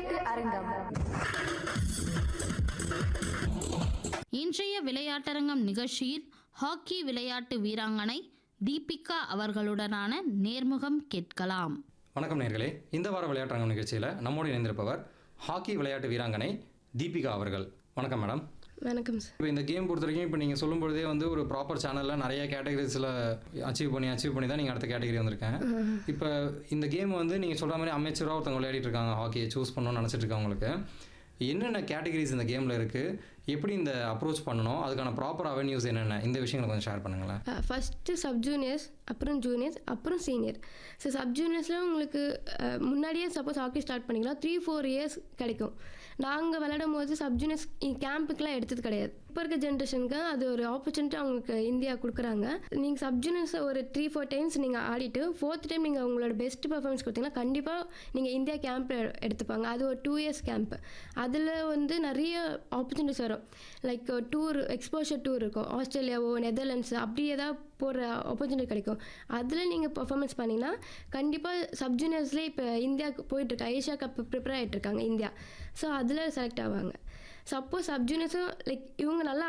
விளையாட்டு அரங்கம் இன்றைய விளையாட்டரங்கம் நிகழ்ச்சியில் ஹாக்கி விளையாட்டு வீராங்கனை தீபிகா அவர்களுடனான நேர்முகம் கேட்கலாம் வணக்கம் நேர்களே இந்த வார விளையாட்டரங்கம் நிகழ்ச்சியில் நம்மோடு இணைந்திருப்பவர் ஹாக்கி விளையாட்டு வீராங்கனை தீபிகா அவர்கள் வணக்கம் மேடம் வணக்கம் சார் இப்போ இந்த கேம் பொறுத்த வரைக்கும் இப்போ நீங்கள் சொல்லும் பொழுதே வந்து ஒரு ப்ராப்பர் சேனலில் நிறைய கேட்டகரிஸில் அச்சீவ் பண்ணி அச்சீவ் பண்ணி தான் நீங்கள் அடுத்த கேட்டகரி வந்திருக்கேன் இப்போ இந்த கேம் வந்து நீங்கள் சொல்கிற மாதிரி அமைச்சராக ஒருத்தவங்க விளையாடிட்டு இருக்காங்க ஹாக்கியை சூஸ் பண்ணணும்னு நினச்சிட்டு இருக்கவங்களுக்கு என்னென்ன கேட்டகரிஸ் இந்த கேமில் இருக்குது எப்படி இந்த அப்ரோச் பண்ணணும் அதுக்கான ப்ராப்பர் அவென்யூஸ் என்னென்ன இந்த விஷயங்களை கொஞ்சம் ஷேர் பண்ணுங்களேன் ஃபஸ்ட்டு சப் ஜூனியர்ஸ் அப்புறம் ஜூனியர்ஸ் அப்புறம் சீனியர் ஸோ சப் ஜூனியர்ஸில் உங்களுக்கு அஹ், முன்னாடியே சப்போஸ் ஹாக்கி ஸ்டார்ட் பண்ணிக்கலாம் த்ரீ ஃபோர் இயர்ஸ் கிடைக்கும் நாங்கள் விளையாடும் போது சப் ஜூனியர்ஸ் கேம்புக்கெலாம் எடுத்தது கிடையாது இப்போ இருக்க ஜென்ரேஷனுக்கு அது ஒரு ஆப்பர்ச்சுனிட்டி அவங்களுக்கு இந்தியா கொடுக்குறாங்க நீங்கள் சப் ஜூனியர்ஸ் ஒரு த்ரீ ஃபோர் டைம்ஸ் நீங்கள் ஆடிட்டு ஃபோர்த் டைம் நீங்கள் உங்களோட பெஸ்ட் பர்ஃபார்மன்ஸ் கொடுத்தீங்கன்னா கண்டிப்பாக நீங்கள் இந்தியா கேம்ப் எடுத்துப்பாங்க அது ஒரு டூ இயர்ஸ் கேம்ப் அதில் வந்து நிறைய ஆப்பர்ச்சுனிட்டிஸ் வரும் லைக் டூர் எக்ஸ்போஷர் டூர் இருக்கும் ஆஸ்திரேலியாவோ நெதர்லாண்ட்ஸ் அப்படி ஏதாவது போகிற ஆப்பர்ச்சுனிட்டி கிடைக்கும் அதில் நீங்கள் பர்ஃபார்மன்ஸ் பண்ணிங்கன்னா கண்டிப்பாக சப் ஜூனியர்ஸ்லேயே இப்போ இந்தியாவுக்கு போயிட்டுருக்கு ஏஷியா கப் ப்ரிப்பேர் ஆகிட்டு இருக்காங்க இந்தியா ஸோ அதில் செலக்ட் ஆவாங்க சப்போஸ் சப் ஜூனியர்ஸும் லைக் இவங்க நல்லா